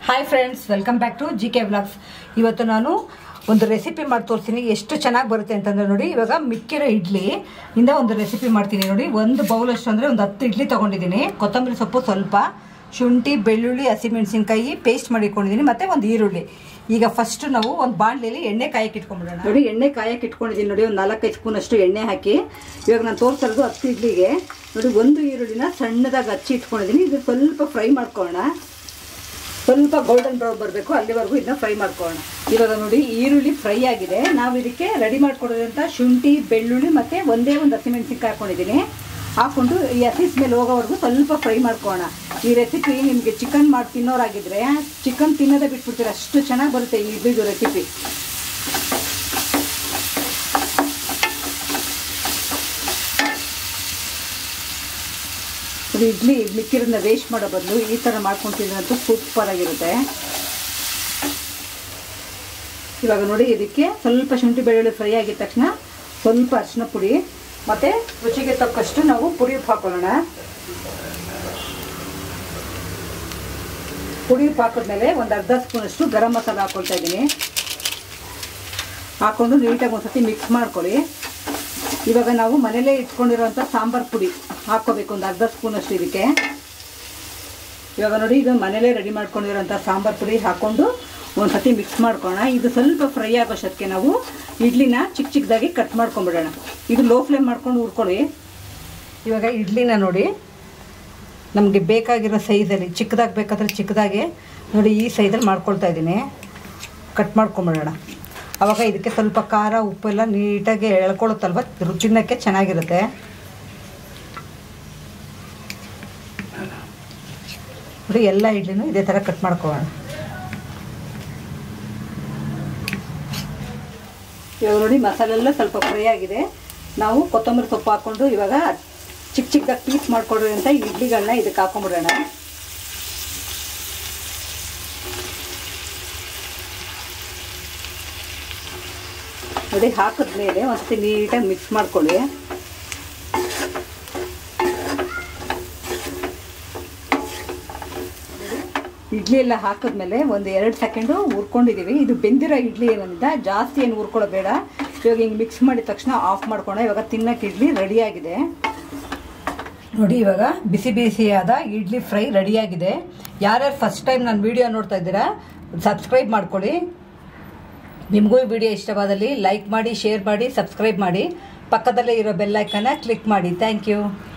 hi friends welcome back to G K blogs ಇವತ್ತು ನಾನು ಒಂದು ರೆಸಿಪಿ ಮಾಡಿ ತೋರಿಸ್ತೀನಿ ಎಷ್ಟು ಚೆನ್ನಾಗಿ ಬರುತ್ತೆ ಅಂತಂದ್ರೆ ನೋಡಿ ಇವಾಗ ಮಿಕ್ಕಿರೋ ಇಡ್ಲಿ ಇಂದ ಒಂದು ರೆಸಿಪಿ ಮಾಡ್ತೀನಿ ನೋಡಿ ಒಂದು ಬೌಲ್ ಅಷ್ಟು ಅಂದರೆ ಒಂದು ಹತ್ತು ಇಡ್ಲಿ ತೊಗೊಂಡಿದ್ದೀನಿ ಕೊತ್ತಂಬರಿ ಸೊಪ್ಪು ಸ್ವಲ್ಪ ಶುಂಠಿ ಬೆಳ್ಳುಳ್ಳಿ ಹಸಿಮೆಣಸಿನ್ಕಾಯಿ ಪೇಸ್ಟ್ ಮಾಡಿಕೊಂಡಿದ್ದೀನಿ ಮತ್ತು ಒಂದು ಈರುಳ್ಳಿ ಈಗ ಫಸ್ಟ್ ನಾವು ಒಂದು ಬಾಣಲೆಯಲ್ಲಿ ಎಣ್ಣೆ ಕಾಯಕ್ಕೆ ಇಟ್ಕೊಂಡ್ಬಿಡೋಣ ನೋಡಿ ಎಣ್ಣೆ ಕಾಯಕ್ಕೆ ಇಟ್ಕೊಂಡಿದ್ದೀನಿ ನೋಡಿ ಒಂದು ನಾಲ್ಕೈದು ಸ್ಪೂನ್ ಅಷ್ಟು ಎಣ್ಣೆ ಹಾಕಿ ಇವಾಗ ನಾನು ತೋರಿಸೋದು ಹತ್ತು ಇಡ್ಲಿಗೆ ನೋಡಿ ಒಂದು ಈರುಳ್ಳಿನ ಸಣ್ಣದಾಗಿ ಹಚ್ಚಿ ಇಟ್ಕೊಂಡಿದ್ದೀನಿ ಇದು ಸ್ವಲ್ಪ ಫ್ರೈ ಮಾಡ್ಕೊಳ್ಳೋಣ ಸ್ವಲ್ಪ ಗೋಲ್ಡನ್ ಬ್ರೌನ್ ಬರಬೇಕು ಅಲ್ಲಿವರೆಗೂ ಇದನ್ನ ಫ್ರೈ ಮಾಡ್ಕೊಳ್ಳೋಣ ಇವಾಗ ನೋಡಿ ಈರುಳ್ಳಿ ಫ್ರೈ ಆಗಿದೆ ನಾವು ಇದಕ್ಕೆ ರೆಡಿ ಮಾಡ್ಕೊಡೋದಂತ ಶುಂಠಿ ಬೆಳ್ಳುಳ್ಳಿ ಮತ್ತು ಒಂದೇ ಒಂದು ಹಸಿಮೆಣಸಿನ್ಕಾಯಿ ಹಾಕೊಂಡಿದ್ದೀನಿ ಹಾಕೊಂಡು ಈ ಹಸಿ ಸ್ಮೆಲ್ ಹೋಗೋವರೆಗೂ ಸ್ವಲ್ಪ ಫ್ರೈ ಮಾಡ್ಕೊಳ್ಳೋಣ ಈ ರೆಸಿಪಿ ನಿಮಗೆ ಚಿಕನ್ ಮಾಡಿ ತಿನ್ನೋರಾಗಿದ್ರೆ ಚಿಕನ್ ತಿನ್ನೋದೇ ಬಿಟ್ಬಿಡ್ತೀರ ಅಷ್ಟು ಚೆನ್ನಾಗಿ ಬರುತ್ತೆ ಈ ಇಡ್ಲಿದು ರೆಸಿಪಿ ಇದು ಇಡ್ಲಿ ಮಿಕ್ಕಿರೋದನ್ನ ವೇಸ್ಟ್ ಮಾಡೋ ಬದಲು ಈ ಥರ ಮಾಡ್ಕೊಂಡು ತಿನ್ನೋದು ಸೂಪರ್ ಆಗಿರುತ್ತೆ ಇವಾಗ ನೋಡಿ ಇದಕ್ಕೆ ಸ್ವಲ್ಪ ಶುಂಠಿ ಬೆಳ್ಳುಳ್ಳಿ ಫ್ರೈ ಆಗಿದ ತಕ್ಷಣ ಸ್ವಲ್ಪ ಅರಿಶಿನ ಪುಡಿ ಮತ್ತು ರುಚಿಗೆ ತಕ್ಕಷ್ಟು ನಾವು ಪುಡಿ ಉಪ್ಪು ಹಾಕೊಳ್ಳೋಣ ಪುಡಿ ಉಪ್ಪು ಹಾಕಿದ್ಮೇಲೆ ಒಂದು ಅರ್ಧ ಸ್ಪೂನಷ್ಟು ಗರಂ ಮಸಾಲ ಹಾಕ್ಕೊಳ್ತಾ ಇದ್ದೀನಿ ಹಾಕ್ಕೊಂಡು ನೀಟಾಗಿ ಒಂದ್ಸತಿ ಮಿಕ್ಸ್ ಮಾಡ್ಕೊಳ್ಳಿ ಇವಾಗ ನಾವು ಮನೇಲೇ ಇಟ್ಕೊಂಡಿರೋಂಥ ಸಾಂಬಾರು ಪುಡಿ ಹಾಕ್ಕೋಬೇಕು ಒಂದು ಅರ್ಧ ಸ್ಪೂನಷ್ಟು ಇದಕ್ಕೆ ಇವಾಗ ನೋಡಿ ಇದು ಮನೇಲೇ ರೆಡಿ ಮಾಡ್ಕೊಂಡಿರೋಂಥ ಸಾಂಬಾರು ಪುಡಿ ಹಾಕ್ಕೊಂಡು ಒಂದು ಸತಿ ಮಿಕ್ಸ್ ಮಾಡ್ಕೊಳ್ಳೋಣ ಇದು ಸ್ವಲ್ಪ ಫ್ರೈ ಆಗೋಷ್ಟಕ್ಕೆ ನಾವು ಇಡ್ಲಿನ ಚಿಕ್ಕ ಚಿಕ್ಕದಾಗಿ ಕಟ್ ಮಾಡ್ಕೊಂಬಿಡೋಣ ಇದು ಲೋ ಫ್ಲೇಮ್ ಮಾಡ್ಕೊಂಡು ಹುರ್ಕೊಳ್ಳಿ ಇವಾಗ ಇಡ್ಲಿನ ನೋಡಿ ನಮಗೆ ಬೇಕಾಗಿರೋ ಸೈಜಲ್ಲಿ ಚಿಕ್ಕದಾಗಿ ಬೇಕಾದ್ರೆ ಚಿಕ್ಕದಾಗಿ ನೋಡಿ ಈ ಸೈಜಲ್ಲಿ ಮಾಡ್ಕೊಳ್ತಾ ಇದ್ದೀನಿ ಕಟ್ ಮಾಡ್ಕೊಂಬಿಡೋಣ ಆವಾಗ ಇದಕ್ಕೆ ಸ್ವಲ್ಪ ಖಾರ ಉಪ್ಪೆಲ್ಲ ನೀಟಾಗಿ ಎಳ್ಕೊಳುತ್ತಲ್ವ ರುಚಿನಕ್ಕೆ ಚೆನ್ನಾಗಿರುತ್ತೆ ನೋಡಿ ಎಲ್ಲ ಇಡ್ಲಿನೂ ಇದೇ ಥರ ಕಟ್ ಮಾಡ್ಕೊಳ್ಳೋಣ ಇವಾಗ ನೋಡಿ ಮಸಾಲೆ ಎಲ್ಲ ಸ್ವಲ್ಪ ಫ್ರೈ ಆಗಿದೆ ನಾವು ಕೊತ್ತಂಬರಿ ಸೊಪ್ಪು ಹಾಕ್ಕೊಂಡು ಇವಾಗ ಚಿಕ್ಕ ಚಿಕ್ಕದಾಗಿ ಪೀಸ್ ಮಾಡ್ಕೊಡ್ರಿ ಅಂತ ಇಡ್ಲಿಗಳನ್ನ ಇದಕ್ಕೆ ಹಾಕೊಂಡ್ಬಿಡೋಣ ನೋಡಿ ಹಾಕಿದ್ಮೇಲೆ ಒಂದ್ಸತಿ ನೀಟಾಗಿ ಮಿಕ್ಸ್ ಮಾಡ್ಕೊಳ್ಳಿ ಇಡ್ಲಿ ಎಲ್ಲ ಹಾಕಿದ್ಮೇಲೆ ಒಂದು ಎರಡು ಸೆಕೆಂಡು ಹುರ್ಕೊಂಡಿದ್ದೀವಿ ಇದು ಬೆಂದಿರೋ ಇಡ್ಲಿ ಏನಂದ ಜಾಸ್ತಿ ಏನು ಹುರ್ಕೊಳ್ಳೋ ಬೇಡ ಇವಾಗ ಹಿಂಗೆ ಮಿಕ್ಸ್ ಮಾಡಿದ ತಕ್ಷಣ ಆಫ್ ಮಾಡ್ಕೊಂಡು ಇವಾಗ ತಿನ್ನಕ್ಕೆ ಇಡ್ಲಿ ರೆಡಿಯಾಗಿದೆ ನೋಡಿ ಇವಾಗ ಬಿಸಿ ಬಿಸಿಯಾದ ಇಡ್ಲಿ ಫ್ರೈ ರೆಡಿಯಾಗಿದೆ ಯಾರ್ಯಾರು ಫಸ್ಟ್ ಟೈಮ್ ನಾನು ವಿಡಿಯೋ ನೋಡ್ತಾ ಇದ್ದೀರಾ ಸಬ್ಸ್ಕ್ರೈಬ್ ಮಾಡ್ಕೊಳ್ಳಿ ನಿಮಗೂ ಈ ವಿಡಿಯೋ ಇಷ್ಟವಾದಲ್ಲಿ ಲೈಕ್ ಮಾಡಿ ಶೇರ್ ಮಾಡಿ ಸಬ್ಸ್ಕ್ರೈಬ್ ಮಾಡಿ ಪಕ್ಕದಲ್ಲೇ ಇರೋ ಬೆಲ್ಲೈಕನ್ನ ಕ್ಲಿಕ್ ಮಾಡಿ ಥ್ಯಾಂಕ್ ಯು